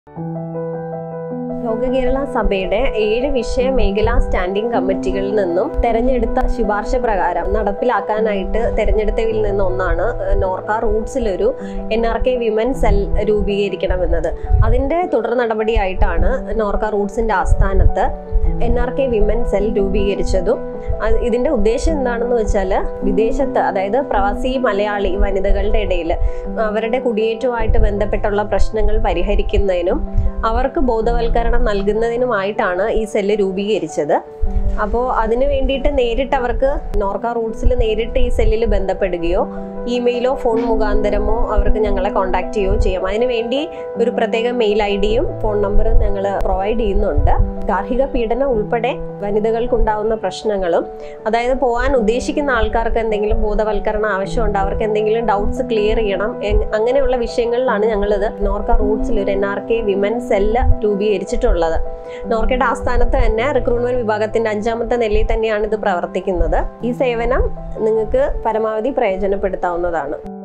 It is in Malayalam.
ലോക കേരള സഭയുടെ ഏഴ് വിഷയ മേഖലാ സ്റ്റാൻഡിംഗ് കമ്മിറ്റികളിൽ നിന്നും തെരഞ്ഞെടുത്ത ശുപാർശ പ്രകാരം നടപ്പിലാക്കാനായിട്ട് തെരഞ്ഞെടുത്തതിൽ നിന്ന് ഒന്നാണ് നോർക്ക റൂട്ട്സിലൊരു N R K women cell രൂപീകരിക്കണമെന്നത് അതിൻ്റെ തുടർ നടപടിയായിട്ടാണ് നോർക്ക റൂട്ട്സിൻ്റെ ആസ്ഥാനത്ത് N R K women cell രൂപീകരിച്ചതും അത് ഇതിൻ്റെ ഉദ്ദേശം എന്താണെന്ന് വെച്ചാൽ വിദേശത്ത് അതായത് പ്രവാസി മലയാളി വനിതകളുടെ ഇടയിൽ അവരുടെ കുടിയേറ്റവുമായിട്ട് ബന്ധപ്പെട്ടുള്ള പ്രശ്നങ്ങൾ പരിഹരിക്കുന്നതിനും അവർക്ക് ബോധവൽക്കരണം നൽകുന്നതിനുമായിട്ടാണ് ഈ സെല്ല് രൂപീകരിച്ചത് അപ്പോൾ അതിനു വേണ്ടിയിട്ട് നേരിട്ട് അവർക്ക് നോർക്ക റൂട്ട്സിൽ നേരിട്ട് ഈ സെല്ലിൽ ബന്ധപ്പെടുകയോ ഇമെയിലോ ഫോൺ മുഖാന്തരമോ അവർക്ക് ഞങ്ങളെ കോൺടാക്ട് ചെയ്യുകയോ ചെയ്യാം അതിനു വേണ്ടി ഒരു പ്രത്യേക മെയിൽ ഐ ഡിയും ഫോൺ നമ്പറും ഞങ്ങൾ പ്രൊവൈഡ് ചെയ്യുന്നുണ്ട് ഗാർഹിക പീഡനം ഉൾപ്പെടെ വനിതകൾക്കുണ്ടാവുന്ന പ്രശ്നങ്ങളും അതായത് പോകാൻ ഉദ്ദേശിക്കുന്ന ആൾക്കാർക്ക് എന്തെങ്കിലും ബോധവൽക്കരണം ആവശ്യമുണ്ട് അവർക്ക് എന്തെങ്കിലും ഡൗട്ട്സ് ക്ലിയർ ചെയ്യണം എങ്- അങ്ങനെയുള്ള വിഷയങ്ങളിലാണ് ഞങ്ങളിത് നോർക്ക റൂട്ട്സിൽ ഒരു N R K women cell രൂപീകരിച്ചിട്ടുള്ളത് നോർക്കയുടെ ആസ്ഥാനത്ത് തന്നെ റിക്രൂട്ട്മെന്റ് വിഭാഗത്തിന്റെ അഞ്ചാമത്തെ നെല്ലിൽ തന്നെയാണ് ഇത് പ്രവർത്തിക്കുന്നത് ഈ സേവനം നിങ്ങൾക്ക് പരമാവധി പ്രയോജനപ്പെടുത്താവുന്നതാണ്